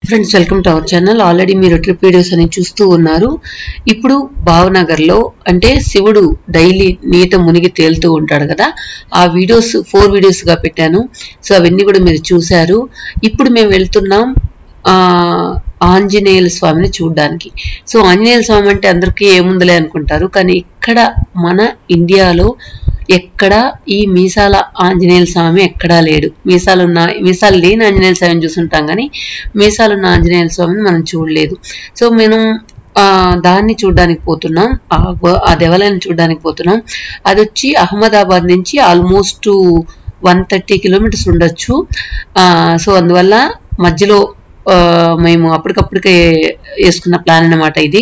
Friends welcome to our channel already మీరు trip videos అని చూస్తూ ఉన్నారు ఇప్పుడు భావనగర్లో అంటే శివుడు డైలీ నీట మునిగి తేలుతూ ఉంటాడు కదా ఆ వీడియోస్ ఫోర్ వీడియోస్గా పెట్టాను సో అవన్నీ కూడా మీరు చూశారు ఇప్పుడు మేము వెళ్తున్నాం ఆ, ఆంజనేయుల స్వామిని చూడడానికి సో ఆంజనేయుల స్వామి అంటే అందరికీ ఏముందలే అనుకుంటారు కానీ ఇక్కడ మన ఇండియాలో ఎక్కడ ఈ మీసాల ఆంజనేయుల స్వామి ఎక్కడా లేడు మీసాలు ఉన్న మీసాలు లేని ఆంజనేయుల స్వామిని చూసుంటాం కానీ మీసాలు ఉన్న ఆంజనేయుల స్వామిని మనం చూడలేదు సో మేము ఆ, దాన్ని చూడడానికి పోతున్నాం ఆ గో- ఆ దేవాలయాన్ని చూడడానికి పోతున్నాం అది వచ్చి అహ్మదాబాద్ నుంచి ఆల్మోస్ట్ వన్ థర్టీ కిలోమీటర్స్ ఉండొచ్చు ఆ, సో అందువల్ల మధ్యలో ఆ, మేము అప్పటికప్పటికే వేసుకున్న ప్లాన్ అన్నమాట ఇది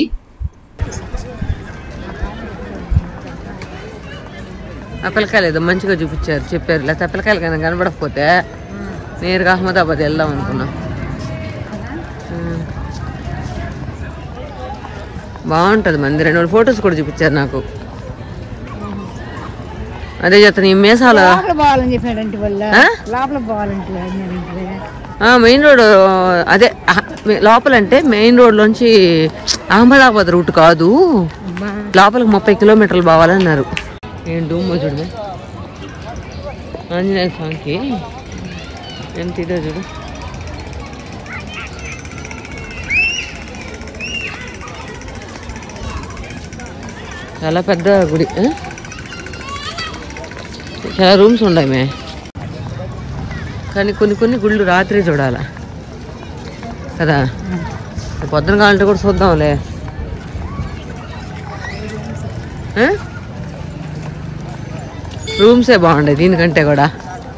ఆ పిల్లకాయలు ఏదో మంచిగా చూపించారు చెప్పారు లేకపోతే ఆ పిల్లకాయలు కన్నా కనబడకపోతే నేరుగా అహ్మదాబాద్ వెళ్దాం అనుకున్నాం ఉమ్. బాగుంటుంది మంది రెండు మూడు ఫొటోస్ కూడా చూపించారు నాకు అదే చెప్తాను ఈ మీసాలు లోపల పోవాలని చెప్పాడంటే వల్ల ఆ? లోపల పోవాలంటే అన్నాడంటే ఆ, మెయిన్ రోడ్ అదే అహ, మె- లోపలంటే మెయిన్ రోడ్ లోంచి అహ్మదాబాద్ రూట్ కాదు లోపలికి ముప్పై కిలోమీటర్లు పోవాలన్నారు ఏం డూమో చూడమే ఆంజనేయ స్వామికి ఎంత ఇదో చూడు చాలా పెద్ద గుడి ఆ? చాలా రూమ్స్ ఉన్నాయి మే కానీ కొన్ని కొన్ని గుళ్ళు రాత్రి చూడాల కదా పొద్దున కావాలంటే కూడా చూద్దాంలే ఆ? రూమ్సే బాగుండే దీనికంటే కూడా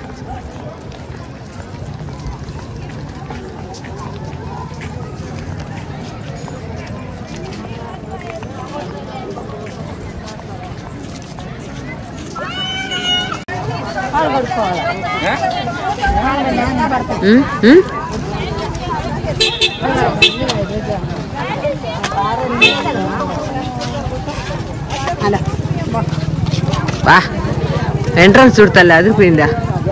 ఉమ్, ఉమ్. అలా బా ఎంట్రన్స్ చూడతలే అదిరిపోయిందా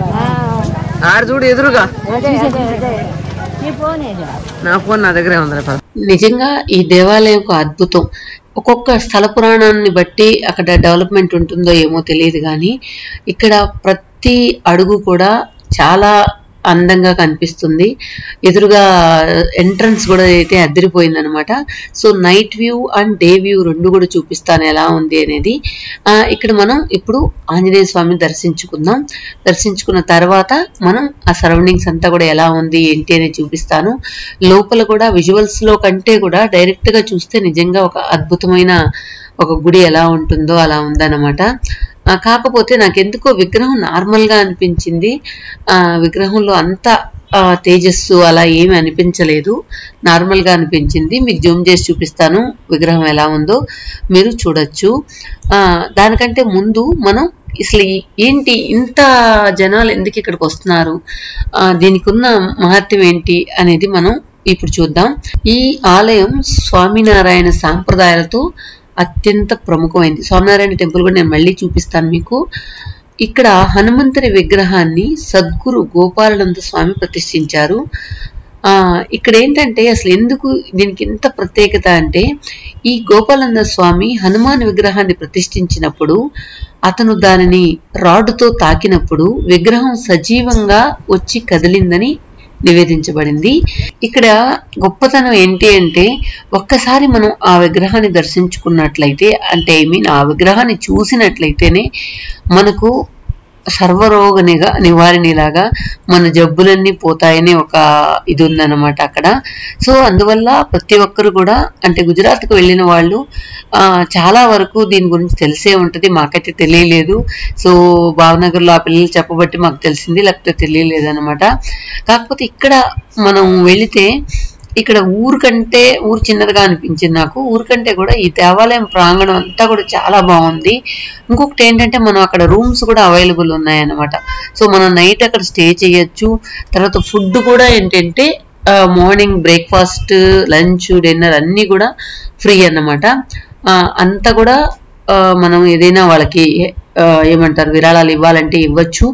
ఆడ చూడు ఎదురుగా అదే అదే అదే నీ ఫోనే నా ఫోన్ నా దగ్గరే ఉంది పద నిజంగా ఈ దేవాలయం ఒక అద్భుతం ఒక్కొక్క స్థల పురాణాన్ని బట్టి అక్కడ డెవలప్మెంట్ ఉంటుందో ఏమో తెలియదు కానీ ఇక్కడ ప్రతి అడుగు కూడా చాలా అందంగా కనిపిస్తుంది ఎదురుగా ఎంట్రన్స్ కూడా అయితే అద్దరిపోయింది అనమాట so night view and day view రెండు కూడా చూపిస్తాను ఎలా ఉంది అనేది ఆ, ఇక్కడ మనం ఇప్పుడు ఆంజనేయ స్వామిని దర్శించుకుందాం దర్శించుకున్న తర్వాత మనం ఆ సరౌండింగ్స్ అంతా కూడా ఎలా ఉంది ఏంటి అనేది చూపిస్తాను లోపల కూడా విజువల్స్ లో కంటే కూడా డైరెక్ట్ గా చూస్తే నిజంగా ఒక అద్భుతమైన ఒక గుడి ఎలా ఉంటుందో అలా ఉందన్నమాట ఆ, కాకపోతే నాకు ఎందుకో విగ్రహం నార్మల్ గా అనిపించింది ఆ విగ్రహంలో అంత ఆ, తేజస్సు అలా ఏమి అనిపించలేదు నార్మల్ గా అనిపించింది మీకు జూమ్ చేసి చూపిస్తాను విగ్రహం ఎలా ఉందో మీరు చూడొచ్చు ఆ దానికంటే ముందు మనం అసలు ఈ- ఏంటి ఇంత జనాలు ఎందుకు ఇక్కడికి వస్తున్నారు ఆ, దీనికి ఉన్న మహత్యం ఏంటి అనేది మనం ఇప్పుడు చూద్దాం ఈ ఆలయం స్వామినారాయణ సాంప్రదాయాలతో అత్యంత ప్రముఖమైంది స్వామినారాయణ టెంపుల్ కూడా నేను మళ్ళీ చూపిస్తాను మీకు ఇక్కడ హనుమంతుని విగ్రహాన్ని సద్గురు గోపాలనంద స్వామి ప్రతిష్ఠించారు ఆ ఇక్కడ ఏంటంటే అసలు ఎందుకు దీనికి ఎంత ప్రత్యేకత అంటే ఈ గోపాలంద స్వామి హనుమాన్ విగ్రహాన్ని ప్రతిష్ఠించినప్పుడు అతను దానిని రాడ్డుతో తాకినప్పుడు విగ్రహం సజీవంగా వచ్చి కదిలిందని నివేదించబడింది ఇక్కడ గొప్పతనం ఏంటి అంటే ఒక్కసారి మనం ఆ విగ్రహాన్ని దర్శించుకున్నట్లయితే అంటే ఐ మీన్ ఆ విగ్రహాన్ని చూసినట్లయితేనే మనకు సర్వరోగ నిగా నివారణలాగా మన జబ్బులన్నీ పోతాయని ఒక ఇది ఉందన్నమాట అక్కడ సో అందువల్ల ప్రతి ఒక్కరు కూడా అంటే గుజరాత్కు వెళ్ళిన వాళ్ళు ఆ, చాలా వరకు దీని గురించి తెలిసే ఉంటుంది మాకైతే తెలియలేదు సో భావనగర్లో ఆ పిల్లలు చెప్పబట్టి మాకు తెలిసింది లేకపోతే తెలియలేదు అనమాట కాకపోతే ఇక్కడ మనం వెళితే ఇక్కడ ఊరు కంటే ఊరు చిన్నదిగా అనిపించింది నాకు ఊరు కంటే కూడా ఈ దేవాలయం ప్రాంగణం అంతా కూడా చాలా బాగుంది ఇంకొకటి ఏంటంటే మనం అక్కడ రూమ్స్ కూడా అవైలబుల్ ఉన్నాయన్నమాట సో మనం నైట్ అక్కడ స్టే చేయొచ్చు తర్వాత ఫుడ్ కూడా ఏంటంటే మార్నింగ్ బ్రేక్ఫాస్ట్ లంచ్ డిన్నర్ అన్నీ కూడా ఫ్రీ అన్నమాట ఆ, అంతా కూడా ఆ, మనం ఏదైనా వాళ్ళకి ఆ, ఏమంటారు విరాళాలు ఇవ్వాలంటే ఇవ్వచ్చు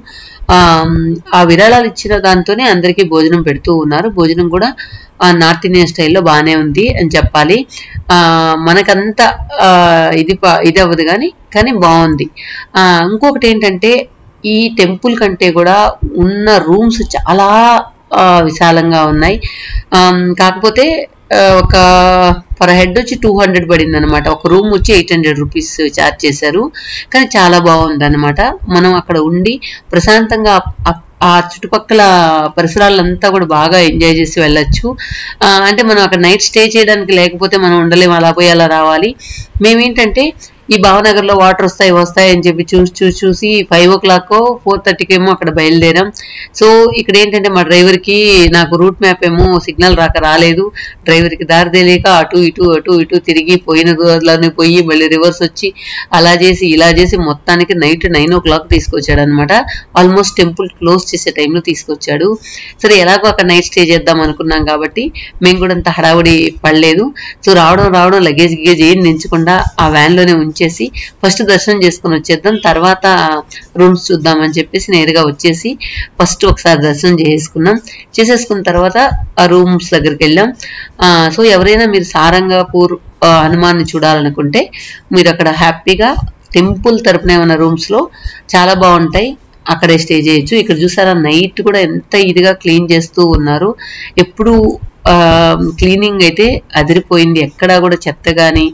ఆ, ఆ విరాళాలు ఇచ్చిన దాంతోనే అందరికీ భోజనం పెడుతూ ఉన్నారు భోజనం కూడా ఆ, నార్త్ ఇండియన్ స్టైల్లో బాగానే ఉంది అని చెప్పాలి ఆ, మనకంత ఆ, ఇది ప- ఇది అవ్వదు కానీ కానీ బాగుంది ఆ, ఇంకొకటి ఏంటంటే ఈ టెంపుల్ కంటే కూడా ఉన్న రూమ్స్ చాలా ఆ, విశాలంగా ఉన్నాయి ఆమ్, కాకపోతే ఆ, ఒక పర్ హెడ్ వచ్చి టూ హండ్రెడ్ పడింది అనమాట ఒక రూమ్ వచ్చి ఎయిట్ హండ్రెడ్ రూపీస్ ఛార్జ్ చేశారు కానీ చాలా బాగుంది అనమాట మనం అక్కడ ఉండి ప్రశాంతంగా ఆ- ఆ చుట్టుపక్కల పరిసరాలంతా కూడా బాగా ఎంజాయ్ చేసి వెళ్ళొచ్చు ఆ, అంటే మనం అక్కడ నైట్ స్టే చేయడానికి లేకపోతే మనం ఉండలేము అలా పోయి అలా రావాలి మేమేంటంటే ఈ భావనగర్లో వాటర్ వస్తాయి వస్తాయి అని చెప్పి చూసి చూసి చూసి ఫైవ్ ఓ క్లాక్ ఫోర్ థర్టీకి ఏమో అక్కడ బయలుదేరాం సో ఇక్కడ ఏంటంటే మా డ్రైవర్కి నాకు రూట్ మ్యాప్ ఏమో సిగ్నల్ రాక రాలేదు డ్రైవర్కి దారి తెలియక అటు ఇటు అటు ఇటు తిరిగి పోయిన రోజులోనే పోయి మళ్ళీ రివర్స్ వచ్చి అలా చేసి ఇలా చేసి మొత్తానికి నైట్ నైన్ ఓ క్లాక్ తీసుకొచ్చాడు అనమాట ఆల్మోస్ట్ టెంపుల్ క్లోజ్ చేసే టైంలో తీసుకొచ్చాడు సరే ఎలాగో అక్కడ నైట్ స్టే చేద్దాం అనుకున్నాం కాబట్టి మేము కూడా అంత హడావుడి పడలేదు సో రావడం రావడం లగేజ్ గిగేజ్ ఏం నించకుండా ఆ వ్యాన్ లోనే ఉంచేసి ఫస్ట్ దర్శనం చేసుకుని వచ్చేద్దాం తర్వాత రూమ్స్ చూద్దామని చెప్పేసి నేరుగా వచ్చేసి ఫస్ట్ ఒకసారి దర్శనం చేసుకున్నాం చేసేసుకున్న తర్వాత ఆ రూమ్స్ దగ్గరికి వెళ్ళాం ఆ, సో ఎవరైనా మీరు సారంగాపూర్ ఆ, హనుమాన్ని చూడాలనుకుంటే మీరు అక్కడ హ్యాపీగా టెంపుల్ తరపున ఏమైనా రూమ్స్ లో చాలా బాగుంటాయి అక్కడే స్టే చేయొచ్చు ఇక్కడ చూసారా నైట్ కూడా ఎంత ఇదిగా క్లీన్ చేస్తూ ఉన్నారు ఎప్పుడు క్లీనింగ్ అయితే అదిరిపోయింది ఎక్కడా కూడా చెత్త కానీ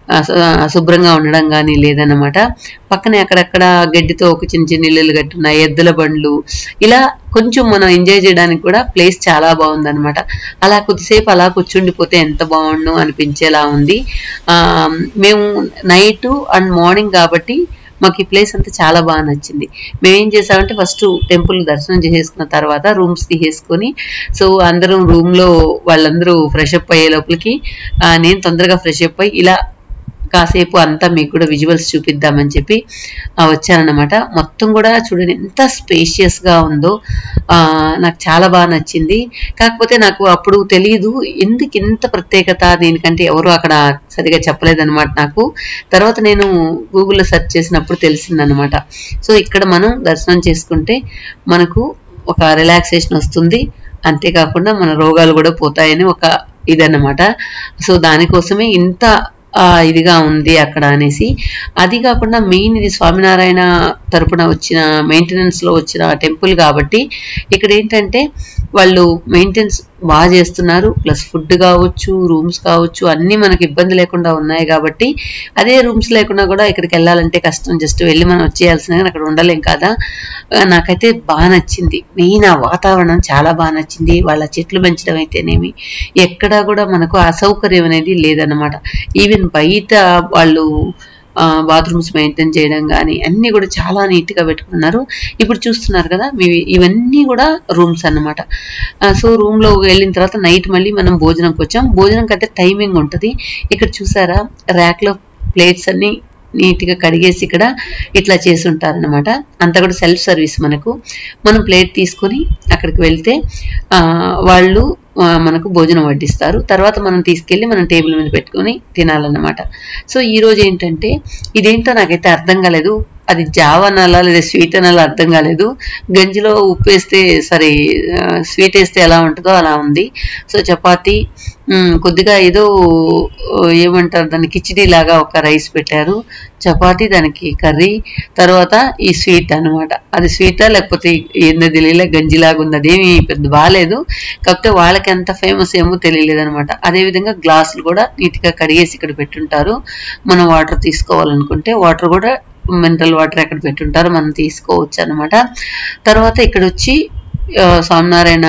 అశుభ్రంగా ఉండడం కానీ లేదన్నమాట పక్కనే అక్కడక్కడ గడ్డితో ఒక చిన్న చిన్న ఇల్లులు కట్టున్నాయి ఎద్దుల బండ్లు ఇలా కొంచెం మనం ఎంజాయ్ చేయడానికి కూడా ప్లేస్ చాలా బాగుందన్నమాట అలా కొద్దిసేపు అలా కూర్చుండిపోతే ఎంత బాగుండు అనిపించేలా ఉంది ఆ, మేము నైట్ అండ్ మార్నింగ్ కాబట్టి మాకు ఈ ప్లేస్ అంతా చాలా బాగా నచ్చింది మేము ఏం చేసామంటే ఫస్ట్ టెంపుల్ దర్శనం చేసేసుకున్న తర్వాత రూమ్స్ తీసేసుకొని సో అందరం రూమ్ లో వాళ్ళందరూ ఫ్రెష్ అప్ అయ్యే లోపలికి ఆ, నేను తొందరగా ఫ్రెష్ అప్ అయ్యి ఇలా కాసేపు అంతా మీకు కూడా విజువల్స్ చూపిద్దామని చెప్పి ఆ, వచ్చానన్నమాట మొత్తం కూడా చూడండి ఎంత స్పేషియస్ గా ఉందో ఆ, నాకు చాలా బాగా నచ్చింది కాకపోతే నాకు అప్పుడు తెలియదు ఎందుకు ఇంత ప్రత్యేకత దీనికంటే ఎవరు అక్కడ సరిగా చెప్పలేదన్నమాట నాకు తర్వాత నేను గూగుల్లో సెర్చ్ చేసినప్పుడు తెలిసిందనమాట సో ఇక్కడ మనం దర్శనం చేసుకుంటే మనకు ఒక రిలాక్సేషన్ వస్తుంది అంతేకాకుండా మన రోగాలు కూడా పోతాయని ఒక ఇదన్నమాట సో దానికోసమే ఇంత ఆ, ఇదిగా ఉంది అక్కడ అనేసి అది కాకుండా మెయిన్ ఇది స్వామినారాయణ తరపున వచ్చిన మెయింటెనెన్స్ లో వచ్చిన టెంపుల్ కాబట్టి ఇక్కడ ఏంటంటే వాళ్ళు మెయింటెనెన్స్ బాగా చేస్తున్నారు ప్లస్ ఫుడ్ కావచ్చు రూమ్స్ కావచ్చు అన్నీ మనకి ఇబ్బంది లేకుండా ఉన్నాయి కాబట్టి అదే రూమ్స్ లేకుండా కూడా ఇక్కడికి వెళ్ళాలంటే కష్టం జస్ట్ వెళ్ళి మనం వచ్చేయాల్సిన కానీ అక్కడ ఉండలేం కదా ఆ, నాకైతే బాగా నచ్చింది మెయిన్ ఆ వాతావరణం చాలా బాగా నచ్చింది వాళ్ళ చెట్లు పెంచడం అయితేనేమి ఎక్కడా కూడా మనకు అసౌకర్యం అనేది లేదన్నమాట ఈవెన్ బయట వాళ్ళు బాత్రూమ్స్ మెయింటైన్ చేయడం కానీ అన్నీ కూడా చాలా నీట్గా పెట్టుకున్నారు ఇప్పుడు చూస్తున్నారు కదా మీ ఇవన్నీ కూడా రూమ్స్ అన్నమాట సో రూమ్లో వెళ్ళిన తర్వాత నైట్ మళ్ళీ మనం భోజనంకి వచ్చాం భోజనం కంటే టైమింగ్ ఉంటుంది ఇక్కడ చూసారా ర్యాక్లో ప్లేట్స్ అన్ని నీట్గా కడిగేసి ఇక్కడ ఇట్లా చేసి ఉంటారనమాట అంతా కూడా సెల్ఫ్ సర్వీస్ మనకు మనం ప్లేట్ తీసుకొని అక్కడికి వెళ్తే ఆ, వాళ్ళు ఆ, మనకు భోజనం వడ్డిస్తారు తర్వాత మనం తీసుకెళ్ళి మనం టేబుల్ మీద పెట్టుకొని తినాలన్నమాట సో ఈ రోజు ఏంటంటే ఇదేంటో నాకైతే అర్థం కాలేదు అది జావ అనాలా లేదా స్వీట్ అనాలా అర్థం కాలేదు గంజిలో ఉప్పు వేస్తే సరే స్వీట్ వేస్తే ఎలా ఉంటుందో అలా ఉంది సో చపాతి మ్, కొద్దిగా ఏదో ఆ, ఏమంటారు దాన్ని కిచిడి లాగా ఒక రైస్ పెట్టారు చపాతి దానికి కర్రీ తర్వాత ఈ స్వీట్ అన్నమాట అది స్వీటా లేకపోతే ఏందో తెలియలే గంజిలాగా ఉంది అదేమి పెద్ద బాగాలేదు కాకపోతే వాళ్ళకి ఎంత ఫేమస్ ఏమో తెలియలేదు అనమాట అదేవిధంగా గ్లాసులు కూడా నీట్గా కడిగేసి ఇక్కడ పెట్టుంటారు మనం వాటర్ తీసుకోవాలనుకుంటే వాటర్ కూడా మినరల్ వాటర్ ఎక్కడ పెట్టుంటారు మనం తీసుకోవచ్చు అనమాట తర్వాత ఇక్కడ వచ్చి ఆ, స్వామినారాయణ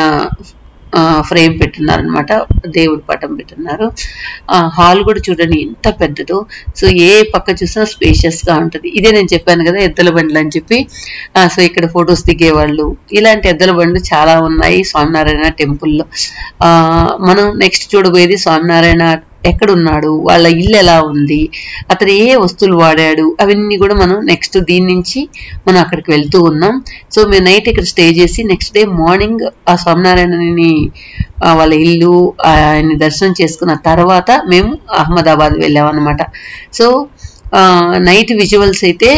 ఫ్రేమ్ పెట్టున్నారనమాట దేవుడి పటం పెట్టున్నారు హాల్ కూడా చూడండి ఎంత పెద్దదో సో ఏ పక్క చూసినా స్పేషియస్ గా ఉంటుంది ఇదే నేను చెప్పాను కదా ఎద్దల బండ్లు అని చెప్పి ఆ, సో ఇక్కడ ఫొటోస్ దిగేవాళ్ళు ఇలాంటి ఎద్దల బండ్లు చాలా ఉన్నాయి స్వామినారాయణ టెంపుల్లో ఆ, మనం నెక్స్ట్ చూడబోయేది స్వామినారాయణ ఎక్కడున్నాడు వాళ్ళ ఇల్లు ఎలా ఉంది అతను ఏ వస్తువులు వాడాడు అవన్నీ కూడా మనం నెక్స్ట్ దీని నుంచి మనం అక్కడికి వెళ్తూ ఉన్నాం సో మేము నైట్ ఇక్కడ స్టే చేసి నెక్స్ట్ డే మార్నింగ్ ఆ స్వామినారాయణని ఆ, వాళ్ళ ఇల్లు ఆయన్ని దర్శనం చేసుకున్న తర్వాత మేము అహ్మదాబాద్ వెళ్ళామన్నమాట సో నైట్ విజువల్స్ అయితే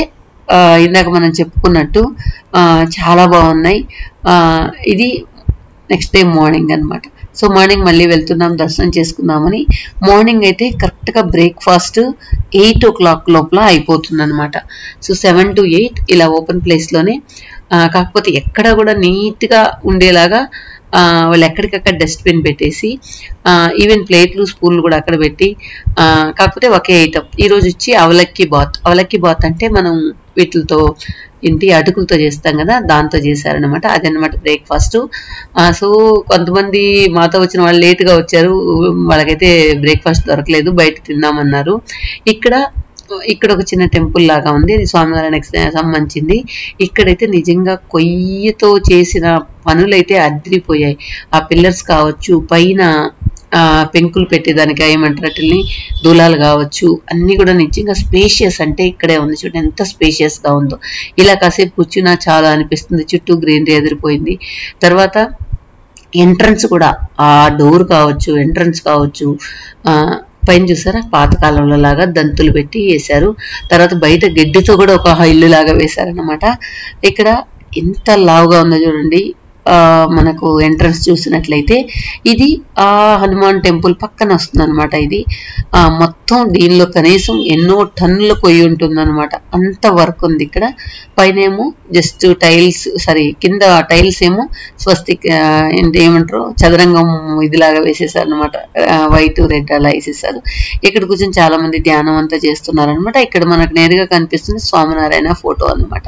ఆ, ఇందాక మనం చెప్పుకున్నట్టు ఆ, చాలా బాగున్నాయి ఆ, ఇది నెక్స్ట్ డే మార్నింగ్ అన్నమాట సో మార్నింగ్ మళ్ళీ వెళ్తున్నాం దర్శనం చేసుకుందామని మార్నింగ్ అయితే కరెక్ట్గా బ్రేక్ఫాస్ట్ ఎయిట్ ఓ క్లాక్ లోపల అయిపోతుంది అనమాట సో సెవెన్ టు ఎయిట్ ఇలా ఓపెన్ ప్లేస్లోనే కాకపోతే ఎక్కడ కూడా నీట్గా ఉండేలాగా ఆ, వాళ్ళు ఎక్కడికక్కడ డస్ట్బిన్ పెట్టేసి ఈవెన్ ప్లేట్లు స్పూన్లు కూడా అక్కడ పెట్టి ఆ, కాకపోతే ఒకే ఐటమ్ ఈరోజు వచ్చి అవలక్కి బాత్ అవలక్కి బాత్ అంటే మనం వీటితో ఏంటి అటుకులతో చేస్తాం కదా దాంతో చేశారనమాట అదనమాట బ్రేక్ఫాస్ట్ సో కొంతమంది మాతో వచ్చిన వాళ్ళు లేట్గా వచ్చారు వాళ్ళకైతే బ్రేక్ఫాస్ట్ దొరకలేదు బయట తిందామన్నారు ఇక్కడ ఇక్కడ ఒక చిన్న టెంపుల్ లాగా ఉంది ఇది స్వామివారికి సంబంధించింది ఇక్కడైతే నిజంగా కొయ్యతో చేసిన పనులైతే అద్రిపోయాయి ఆ పిల్లర్స్ కావచ్చు పైన ఆ, పెంకులు పెట్టేదానికి ఏమంటారు వాటిని దూలాలు కావచ్చు అన్ని కూడా నిజంగా స్పేషియస్ అంటే ఇక్కడే ఉంది చూడండి ఎంత స్పేషియస్ గా ఉందో ఇలా కాసేపు కూర్చున్నా చాలా అనిపిస్తుంది చుట్టూ గ్రీనరీ ఎదిరిపోయింది తర్వాత ఎంట్రన్స్ కూడా ఆ డోర్ కావచ్చు ఎంట్రన్స్ కావచ్చు ఆ, పైన చూసారా పాతకాలంలో లాగా దంతులు పెట్టి వేశారు తర్వాత బయట గడ్డితో కూడా ఒక ఇల్లు లాగా వేశారనమాట ఇక్కడ ఎంత లావుగా ఉందో చూడండి ఆ, మనకు ఎంట్రన్స్ చూసినట్లయితే ఇది ఆ హనుమాన్ టెంపుల్ పక్కన వస్తుంది అనమాట ఇది ఆ, మొత్తం దీనిలో కనీసం ఎన్నో టన్నుల కొయ్యి ఉంటుంది అనమాట అంత వర్క్ ఉంది ఇక్కడ పైన ఏమో జస్ట్ టైల్స్ సారీ కింద టైల్స్ ఏమో స్వస్తిక్ ఆ, ఏంటి ఏమంటారు చదరంగం ఇదిలాగా వేసేసారు అనమాట వైట్ రెడ్ అలా వేసేసారు ఇక్కడ కూర్చొని చాలా మంది ధ్యానం అంతా చేస్తున్నారు అనమాట ఇక్కడ మనకు నేరుగా కనిపిస్తుంది స్వామినారాయణ ఫోటో అనమాట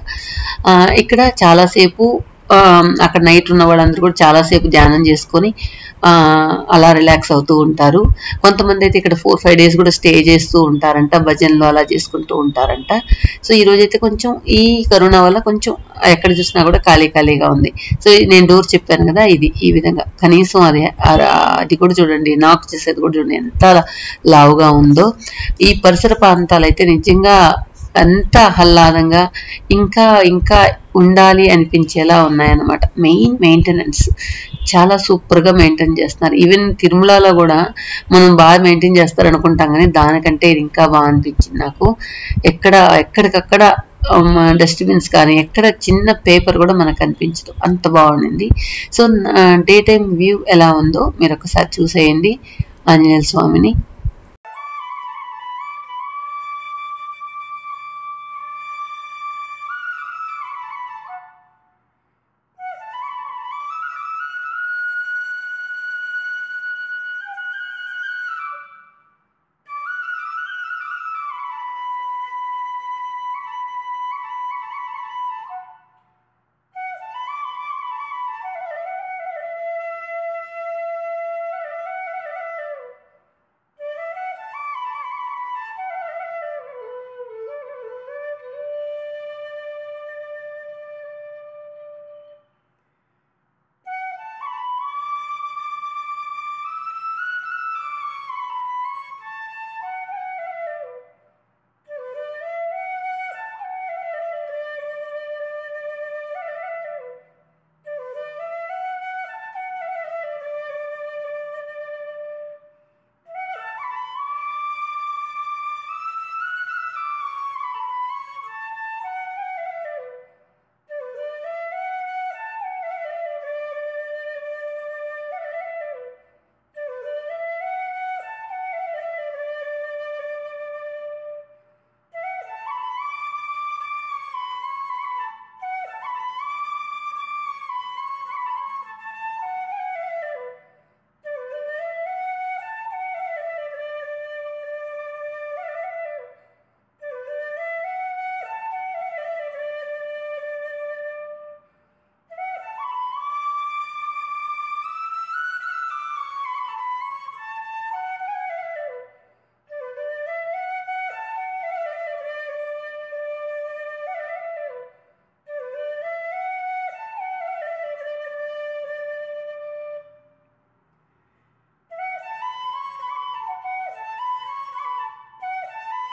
ఇక్కడ చాలాసేపు ఆ, అక్కడ నైట్ ఉన్న వాళ్ళందరూ కూడా చాలాసేపు ధ్యానం చేసుకొని ఆ, అలా రిలాక్స్ అవుతూ ఉంటారు కొంతమంది అయితే ఇక్కడ ఫోర్ ఫైవ్ డేస్ కూడా స్టే చేస్తూ ఉంటారంట భజనలు అలా చేసుకుంటూ ఉంటారంట సో ఈ రోజు అయితే కొంచెం ఈ కరోనా వల్ల కొంచెం ఎక్కడ చూసినా కూడా ఖాళీ ఖాళీగా ఉంది సో ఈ నేను డోర్ చెప్పాను కదా ఇది ఈ విధంగా కనీసం అది ఆ- అది కూడా చూడండి నాకు చేసేది కూడా చూడండి ఎంత లావుగా ఉందో ఈ పరిసర ప్రాంతాలు అయితే నిజంగా అంత ఆహ్లాదంగా ఇంకా ఇంకా ఉండాలి అనిపించేలా ఉన్నాయన్నమాట మెయిన్ మెయింటెనెన్స్ చాలా సూపర్గా మెయింటైన్ చేస్తున్నారు ఈవెన్ తిరుమలలో కూడా మనం బాగా మెయింటైన్ చేస్తారు అనుకుంటాం కానీ దానికంటే ఇది ఇంకా బాగా అనిపించింది నాకు ఎక్కడ ఎక్కడికక్కడ డస్ట్బిన్స్ కానీ ఎక్కడ చిన్న పేపర్ కూడా మనకు కనిపించదు అంత బాగుండింది సో డే టైం వ్యూ ఎలా ఉందో మీరు ఒకసారి చూసేయండి ఆంజనేయ స్వామిని